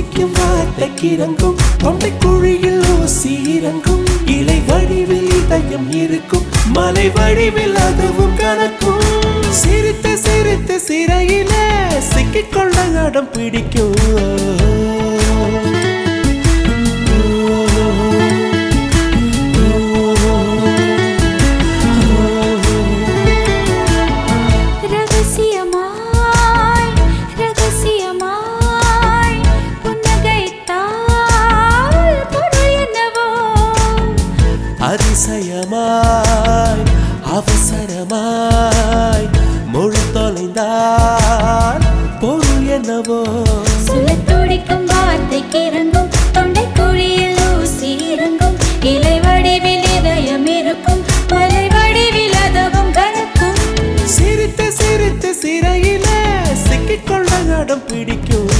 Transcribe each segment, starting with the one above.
துடிக்கும் வார்த்தைக்கு இறங்கும் தொண்டை குழியில் ஊசி இறங்கும் இலை வடிவில் இதயம் இருக்கும் மலை வடிவில் அதுவும் கணக்கும் சிரித்து சிரித்து சிறையில சிக்கிக்கொள்ள அடம் ரகசியமாய் ரகசியமாய் புன்னகைத்தால் பொருள் என்னவோ அதிசயமாய் அவசரமாய் மொழி தொலைந்தால் பொருள் என்னவோ சுழத் துடிக்கும் வார்த்தைக்கு இறங்கும் தொண்டை குழியில் ஊசி இறங்கும் இலை வடிவில் இதயம் இருக்கும் மலை வடிவில் அதுவும் கணக்கும் சிரித்து சிரித்து சிறையில சிக்கிக்கொள்ள அடம் பிடிக்கும்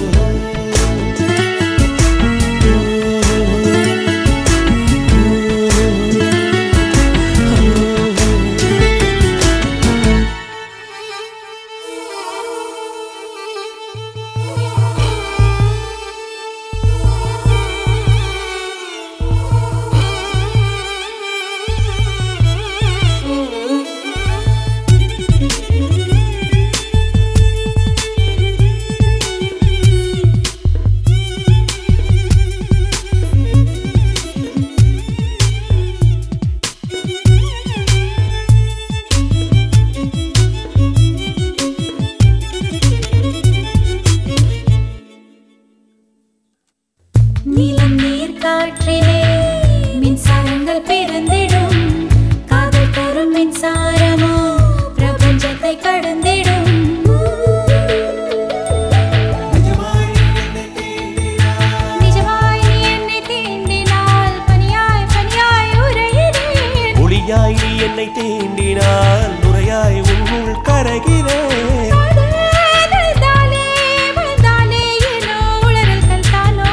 நிலம் நீர் காற்றிலே மின்சாரங்கள் பிறந்திடும் காதல் தரும் மின்சாரமோ பிரபஞ்சத்தை கடந்திடும் நிஜமாய் நீ என்னை தீண்டினால் பனியாய் பனியாய் உரையிறேன் ஒளியாய் நீ என்னை தீண்டினால் நுரையாய் உன்னுள் கரைகிறேன் காதல்தாலே வந்தாலே ஏனோ உளறல்கள் தானோ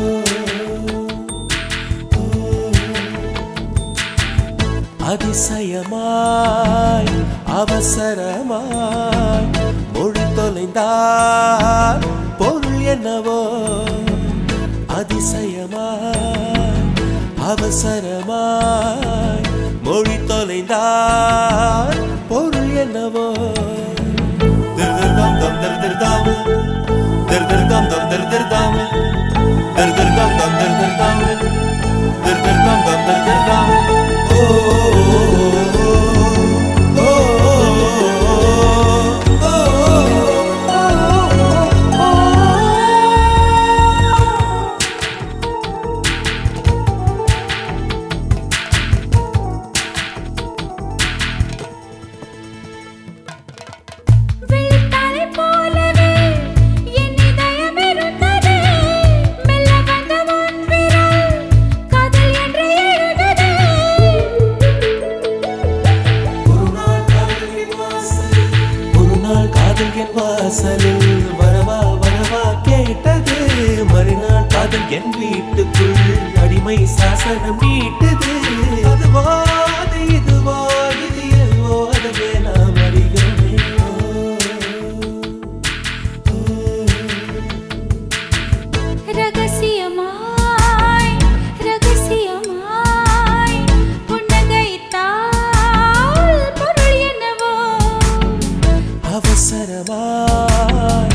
அதிசயமாய் அவசரமாய் மொழி தொலைந்தால் பொருள் என்னவோ அதிசயமாய் அவசரமாய் மொழி தொலைந்தால் பொருள் என்னவோ திருதிருதாம் தம் திருதிருதாம் திருதிருதாம் தம் திருதிருதாம் திருதிருதாம் தம் திருதிருதாம் திருதிருதாம் தம் திருதிருதாம் ஓ ஓ வெள்ளித்தாரை போலவே என் இதயம் இருந்தது மெல்ல வந்த உன் விரல் காதல் என்று எழுதது ஒரு நாள் காதல் என் வாசலில் வரவா வரவா கேட்டது மறுநாள் காதல் என் வீட்டுக்குள் அடிமை சாசனம் நீட்டது அதுவா அது இதுவா இது எல்வோ அதுவே நாம் அறிகிறோமே ரகசியமாய் ரகசியமாய் புன்னகைத்தால் பொருள் என்னவோ அவசரமாய்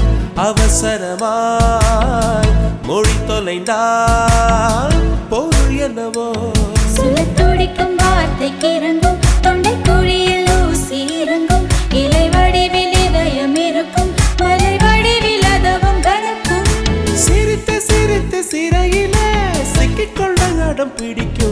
அவசரமாய் மொழி தொலைந்தால் பொருள் என்னவோ சுழத் துடிக்கும் வார்த்தைக்கு இறங்கும் தொண்டை குழியில் ஊசி இறங்கும் இலை வடிவில் இதயம் இருக்கும் மலை வடிவில் அதுவும் கணக்கும் சிரித்து சிரித்து சிறையில சிக்கிக்கொள்ள அடம் பிடிக்கும்